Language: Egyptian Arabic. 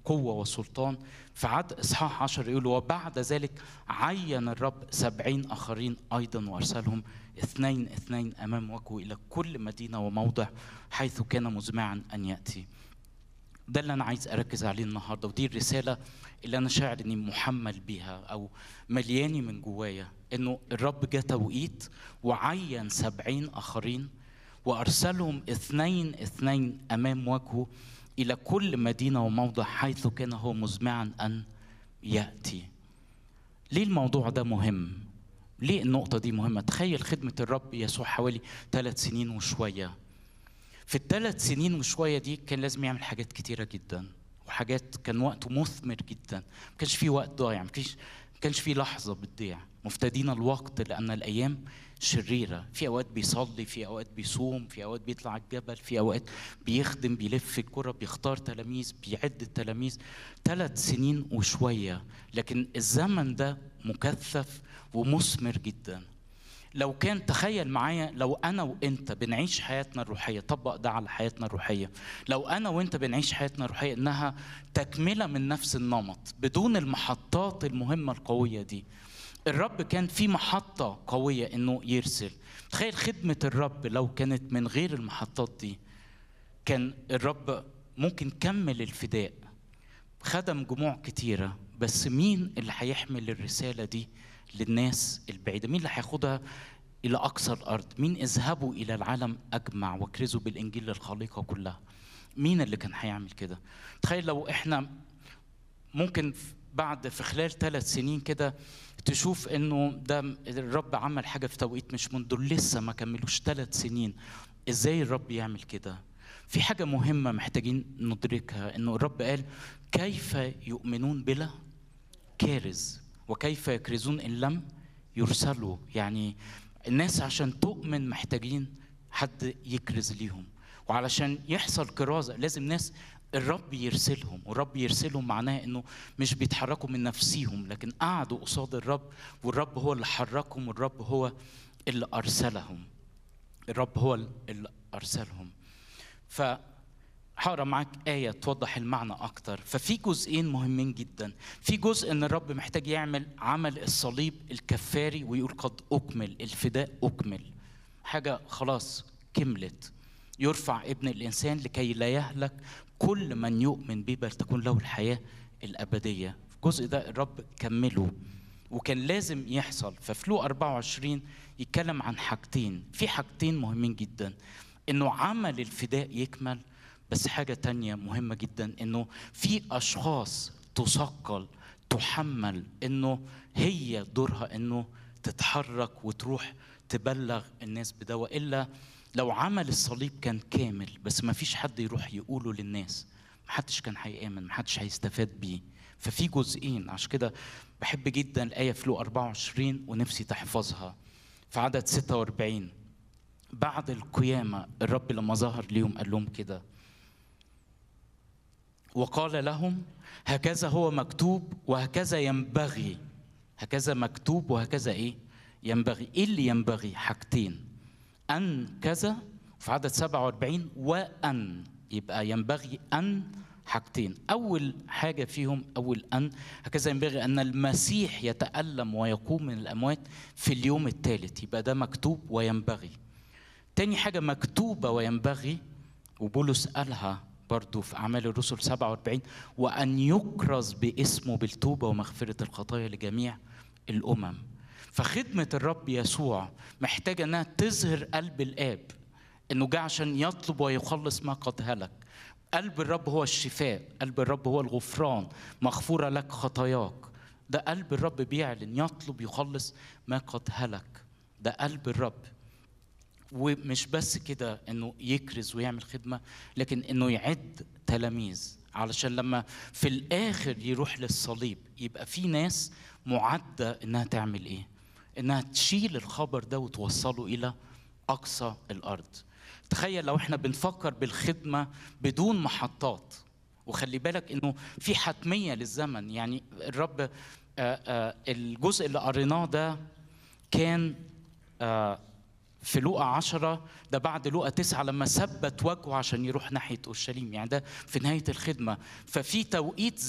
قوة وسلطان في عد إصحاح عشر يقول وبعد ذلك عين الرب سبعين آخرين أيضا وأرسلهم اثنين اثنين أمام وجهه إلى كل مدينة وموضع حيث كان مزمعا أن يأتي ده اللي أنا عايز أركز عليه النهاردة ودي الرسالة اللي أنا شاعر إني محمل بيها أو ملياني من جوايا إنه الرب جه توقيت وعين سبعين آخرين وأرسلهم اثنين اثنين أمام وجهه إلى كل مدينة وموضع حيث كان هو مزمعا أن يأتي ليه الموضوع ده مهم؟ ليه النقطة دي مهمة؟ تخيل خدمة الرب يسوع حوالي ثلاث سنين وشوية في الثلاث سنين وشوية دي كان لازم يعمل حاجات كتيرة جدا وحاجات كان وقته مثمر جدا ما كانش في وقت ضايع ما كانش ما كانش في لحظة بتضيع مفتدين الوقت لأن الأيام شريرة في أوقات بيصلي في أوقات بيصوم في أوقات بيطلع الجبل في أوقات بيخدم بيلف الكرة بيختار تلاميذ بيعد التلاميذ ثلاث سنين وشوية لكن الزمن ده مكثف ومثمر جدا لو كان تخيل معايا لو انا وانت بنعيش حياتنا الروحيه طبق ده على حياتنا الروحيه لو انا وانت بنعيش حياتنا الروحيه انها تكمله من نفس النمط بدون المحطات المهمه القويه دي الرب كان في محطه قويه انه يرسل تخيل خدمه الرب لو كانت من غير المحطات دي كان الرب ممكن كمل الفداء خدم جموع كتيره بس مين اللي هيحمل الرساله دي للناس البعيدة مين اللي هياخدها إلى أقصى الأرض مين اذهبوا إلى العالم أجمع واكرزوا بالإنجيل للخليقة كلها مين اللي كان هيعمل كده تخيل لو إحنا ممكن بعد في خلال ثلاث سنين كده تشوف انه ده الرب عمل حاجه في توقيت مش من دول لسه ما كملوش ثلاث سنين ازاي الرب يعمل كده في حاجه مهمه محتاجين ندركها انه الرب قال كيف يؤمنون بلا كارز وكيف يكرزون ان لم يرسلوا يعني الناس عشان تؤمن محتاجين حد يكرز ليهم وعلشان يحصل كرازه لازم ناس الرب يرسلهم والرب يرسلهم معناه انه مش بيتحركوا من نفسيهم لكن قعدوا قصاد الرب والرب هو اللي حركهم والرب هو اللي ارسلهم الرب هو اللي ارسلهم ف هقرا معاك آية توضح المعنى أكتر، ففي جزئين مهمين جدا، في جزء إن الرب محتاج يعمل عمل الصليب الكفاري ويقول قد أكمل، الفداء أكمل. حاجة خلاص كملت. يرفع ابن الإنسان لكي لا يهلك كل من يؤمن به بل تكون له الحياة الأبدية. الجزء ده الرب كمله وكان لازم يحصل، ففلو 24 يتكلم عن حاجتين، في حاجتين مهمين جدا. إنه عمل الفداء يكمل بس حاجة تانية مهمة جدا انه في اشخاص تثقل تحمل انه هي دورها انه تتحرك وتروح تبلغ الناس بده والا لو عمل الصليب كان كامل بس ما فيش حد يروح يقوله للناس محدش كان هيآمن محدش هيستفاد بيه ففي جزئين عشان كده بحب جدا الآية في لو 24 ونفسي تحفظها في عدد 46 بعد القيامة الرب لما ظهر ليهم قال لهم كده وقال لهم هكذا هو مكتوب وهكذا ينبغي هكذا مكتوب وهكذا ايه ينبغي ايه اللي ينبغي حاجتين ان كذا في عدد 47 وان يبقى ينبغي ان حاجتين اول حاجه فيهم اول ان هكذا ينبغي ان المسيح يتالم ويقوم من الاموات في اليوم الثالث يبقى ده مكتوب وينبغي تاني حاجه مكتوبه وينبغي وبولس قالها برضو في أعمال الرسل 47 وأن يكرز باسمه بالتوبة ومغفرة الخطايا لجميع الأمم فخدمة الرب يسوع محتاجة أنها تظهر قلب الآب أنه جاء عشان يطلب ويخلص ما قد هلك قلب الرب هو الشفاء قلب الرب هو الغفران مغفورة لك خطاياك ده قلب الرب بيعلن يطلب يخلص ما قد هلك ده قلب الرب ومش بس كده انه يكرز ويعمل خدمه لكن انه يعد تلاميذ علشان لما في الاخر يروح للصليب يبقى في ناس معده انها تعمل ايه؟ انها تشيل الخبر ده وتوصله الى اقصى الارض. تخيل لو احنا بنفكر بالخدمه بدون محطات وخلي بالك انه في حتميه للزمن يعني الرب آآ آآ الجزء اللي قريناه ده كان في لوقا عشرة ده بعد لوقا تسعة لما ثبت وجهه عشان يروح ناحية أورشليم يعني ده في نهاية الخدمة ففي توقيت